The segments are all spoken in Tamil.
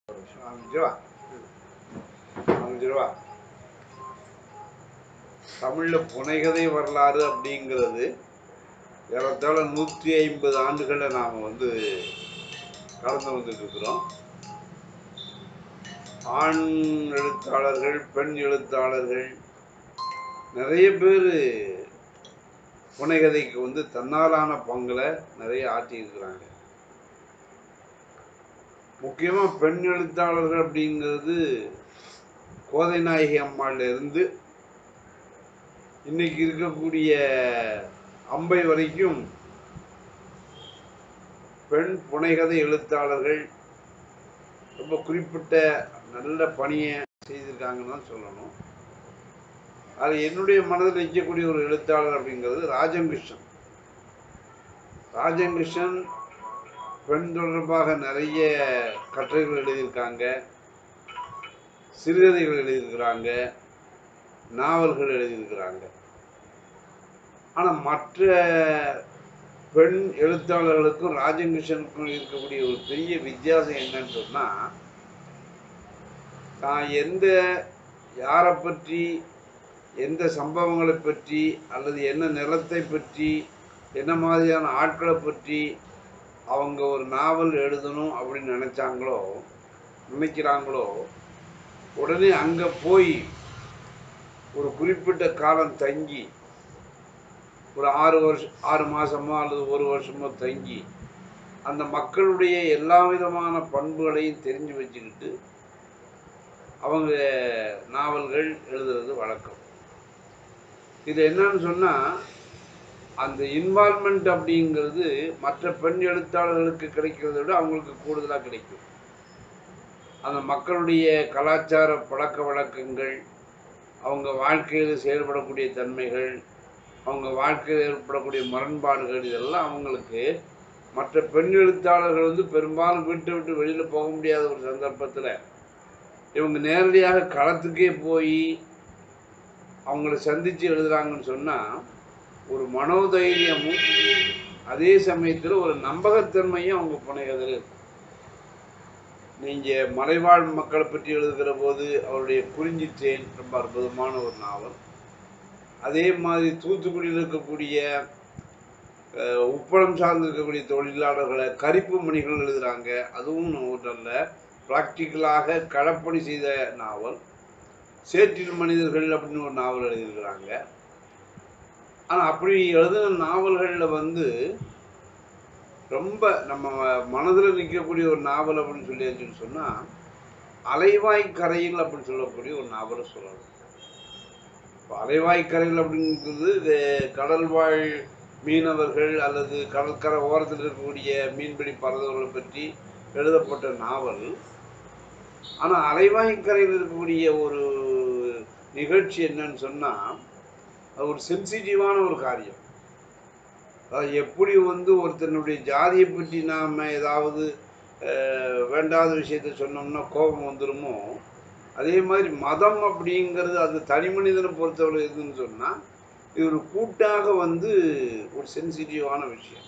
அஞ்சு ரூபா அஞ்சு ரூபா தமிழ்ல புனைகதை வரலாறு அப்படிங்கிறது ஏறத்தாழ நூற்றி ஐம்பது ஆண்டுகளை நாம் வந்து கடந்து வந்துட்டு இருக்கிறோம் ஆண் எழுத்தாளர்கள் பெண் எழுத்தாளர்கள் நிறைய பேர் புனைகதைக்கு வந்து தன்னாலான பங்களை நிறைய ஆற்றியிருக்கிறாங்க முக்கியமாக பெண் எழுத்தாளர்கள் அப்படிங்கிறது கோதை நாயகி அம்மாள்ல இருந்து இன்னைக்கு இருக்கக்கூடிய அம்பை வரைக்கும் பெண் புனைகதை எழுத்தாளர்கள் ரொம்ப குறிப்பிட்ட நல்ல பணியை செய்திருக்காங்கன்னு தான் சொல்லணும் அது என்னுடைய மனதில் நிற்கக்கூடிய ஒரு எழுத்தாளர் அப்படிங்கிறது ராஜங்கிருஷ்ணன் ராஜங்கிருஷ்ணன் பெண் தொடர்பாக நிறைய கட்டுரைகள் எழுதியிருக்காங்க சிறுகதைகள் எழுதியிருக்கிறாங்க நாவல்கள் எழுதியிருக்கிறாங்க ஆனால் மற்ற பெண் எழுத்தாளர்களுக்கும் ராஜகிருஷ்ணனுக்கும் இருக்கக்கூடிய ஒரு பெரிய வித்தியாசம் என்னன்னு சொன்னால் தான் எந்த யாரை பற்றி எந்த சம்பவங்களை பற்றி அல்லது என்ன நிலத்தை பற்றி என்ன மாதிரியான ஆட்களை பற்றி அவங்க ஒரு நாவல் எழுதணும் அப்படின்னு நினச்சாங்களோ நினைக்கிறாங்களோ உடனே அங்கே போய் ஒரு குறிப்பிட்ட காலம் தங்கி ஒரு ஆறு வருஷம் ஆறு மாதமோ அல்லது ஒரு வருஷமோ தங்கி அந்த மக்களுடைய எல்லா விதமான பண்புகளையும் தெரிஞ்சு வச்சுக்கிட்டு அவங்க நாவல்கள் எழுதுறது வழக்கம் இது என்னன்னு சொன்னால் அந்த இன்வால்மெண்ட் அப்படிங்கிறது மற்ற பெண் எழுத்தாளர்களுக்கு கிடைக்கிறத விட அவங்களுக்கு கூடுதலாக கிடைக்கும் அந்த மக்களுடைய கலாச்சார பழக்க வழக்கங்கள் அவங்க வாழ்க்கையில் செயல்படக்கூடிய தன்மைகள் அவங்க வாழ்க்கையில் ஏற்படக்கூடிய முரண்பாடுகள் இதெல்லாம் அவங்களுக்கு மற்ற பெண் எழுத்தாளர்கள் வந்து பெரும்பாலும் வீட்டை விட்டு வெளியில் போக முடியாத ஒரு சந்தர்ப்பத்தில் இவங்க நேரடியாக களத்துக்கே போய் அவங்கள சந்தித்து எழுதுறாங்கன்னு சொன்னால் ஒரு மனோதைரியமும் அதே சமயத்தில் ஒரு நம்பகத்தன்மையும் அவங்க புனையதில் இருக்கும் நீங்கள் மலைவாழ் மக்களை பற்றி எழுதுகிற போது அவருடைய குறிஞ்சி தேன் ரொம்ப அற்புதமான ஒரு நாவல் அதே மாதிரி தூத்துக்குடியில் இருக்கக்கூடிய அஹ், உப்பளம் சார்ந்து இருக்கக்கூடிய தொழிலாளர்களை கரிப்பு மணிகள் எழுதுகிறாங்க அதுவும் நல்ல ப்ராக்டிக்கலாக களப்பணி செய்த நாவல் சேற்றில் மனிதர்கள் அப்படின்னு ஒரு நாவல் எழுதியிருக்கிறாங்க ஆனால் அப்படி எழுதின நாவல்களில் வந்து ரொம்ப நம்ம மனதில் நிற்கக்கூடிய ஒரு நாவல் அப்படின்னு சொல்லி சொன்னால் அலைவாய் கரையில் அப்படின்னு சொல்லக்கூடிய ஒரு நாவலை சொல்லலாம் இப்போ அலைவாய் கரையில் அப்படிங்கிறது இது கடல் வாழ் மீனவர்கள் அல்லது கடற்கரை ஓரத்தில் இருக்கக்கூடிய மீன்பிடி பறவைகளை பற்றி எழுதப்பட்ட நாவல் ஆனால் அலைவாய்க்கரையில் இருக்கக்கூடிய ஒரு நிகழ்ச்சி என்னன்னு சொன்னால் அது ஒரு சென்சிட்டிவான ஒரு காரியம் அது எப்படி வந்து ஒருத்தனுடைய ஜாதியை பற்றி நாம் ஏதாவது அஹ், வேண்டாத விஷயத்த சொன்னோம்னா கோபம் வந்துருமோ அதே மாதிரி மதம் அப்படிங்கிறது அது தனி மனிதனை பொறுத்தவரை எதுன்னு சொன்னால் இது ஒரு கூட்டாக வந்து ஒரு சென்சிட்டிவான விஷயம்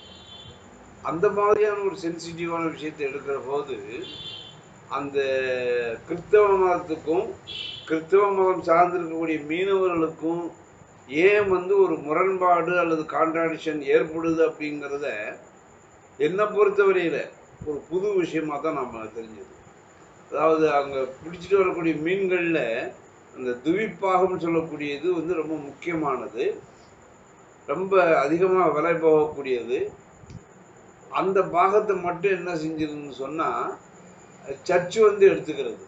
அந்த மாதிரியான ஒரு சென்சிட்டிவான விஷயத்தை எடுக்கிற போது அந்த கிறிஸ்தவ மதத்துக்கும் கிறிஸ்தவ மதம் சார்ந்திருக்கக்கூடிய மீனவர்களுக்கும் ஏன் வந்து ஒரு முரண்பாடு அல்லது கான்ட்ராடிக்ஷன் ஏற்படுது அப்படிங்கிறத என்னை பொறுத்தவரையில் ஒரு புது விஷயமாக தான் நம்ம தெரிஞ்சது அதாவது அங்கே பிடிச்சிட்டு வரக்கூடிய மீன்களில் அந்த துவிப்பாகம் சொல்லக்கூடியது வந்து ரொம்ப முக்கியமானது ரொம்ப அதிகமாக விலை போகக்கூடியது அந்த பாகத்தை மட்டும் என்ன செஞ்சிருன்னு சொன்னால் சர்ச்சு வந்து எடுத்துக்கிறது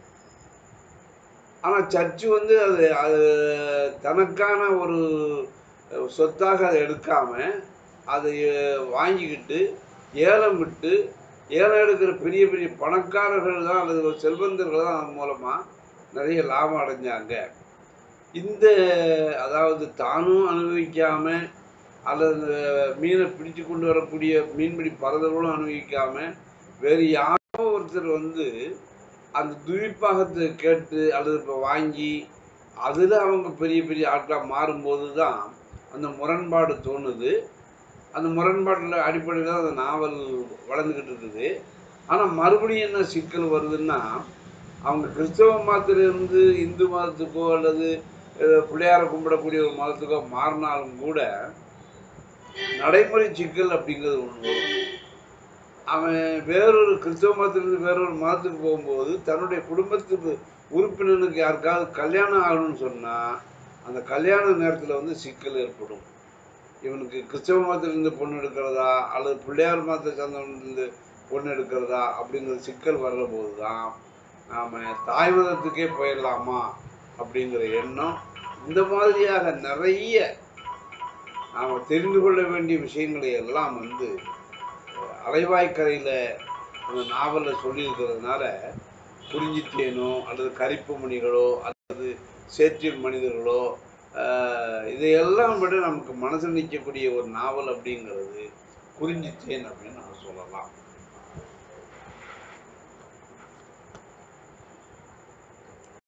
ஆனால் சர்ச்சு வந்து அது அது தனக்கான ஒரு சொத்தாக அதை எடுக்காம அதை வாங்கிக்கிட்டு ஏலம் விட்டு ஏலம் எடுக்கிற பெரிய பெரிய பணக்காரர்கள் தான் அல்லது செல்வந்தர்கள் தான் அதன் மூலமாக நிறைய லாபம் அடைஞ்சாங்க இந்த அதாவது தானும் அனுபவிக்காம அல்லது இந்த மீனை பிடிச்சு கொண்டு வரக்கூடிய மீன்பிடி பறவைகளும் அனுபவிக்காம வேறு யாரோ ஒருத்தர் வந்து அந்த துவிப்பாகத்தை கேட்டு அல்லது இப்போ வாங்கி அதில் அவங்க பெரிய பெரிய ஆட்களாக மாறும்போது தான் அந்த முரண்பாடு தோணுது அந்த முரண்பாட்டில் அடிப்படையில் தான் அந்த நாவல் வளர்ந்துக்கிட்டு இருக்குது ஆனால் மறுபடியும் என்ன சிக்கல் வருதுன்னா அவங்க கிறிஸ்தவ மதத்திலிருந்து இந்து மதத்துக்கோ அல்லது அஹ், பிள்ளையாரை கும்பிடக்கூடிய ஒரு மதத்துக்கோ மாறினாலும் கூட நடைமுறை சிக்கல் அப்படிங்கிறது ஒன்று வரும் அவன் வேறொரு கிறிஸ்தவ மதத்திலிருந்து வேறொரு மதத்துக்கு போகும்போது தன்னுடைய குடும்பத்துக்கு உறுப்பினனுக்கு யாருக்காவது கல்யாணம் ஆகணும்னு சொன்னால் அந்த கல்யாண நேரத்தில் வந்து சிக்கல் ஏற்படும் இவனுக்கு கிறிஸ்தவ மதத்திலிருந்து பொண்ணு எடுக்கிறதா அல்லது பிள்ளையார் மதத்தை சார்ந்தவனிலிருந்து பொண்ணு எடுக்கிறதா அப்படிங்கிற சிக்கல் வர்ற போது தான் நாம் தாய் மதத்துக்கே போயிடலாமா அப்படிங்கிற எண்ணம் இந்த மாதிரியாக நிறைய நாம் தெரிந்து கொள்ள வேண்டிய விஷயங்களை எல்லாம் வந்து அலைவாய்க்கரையில் அந்த நாவலில் சொல்லியிருக்கிறதுனால குறிஞ்சித்தேனோ அல்லது கரிப்பு மணிகளோ அல்லது சேற்றில் மனிதர்களோ ஆஹ், இதையெல்லாம் விட நமக்கு மனசில் நிற்கக்கூடிய ஒரு நாவல் அப்படிங்கிறது குறிஞ்சித்தேன் அப்படின்னு நம்ம சொல்லலாம்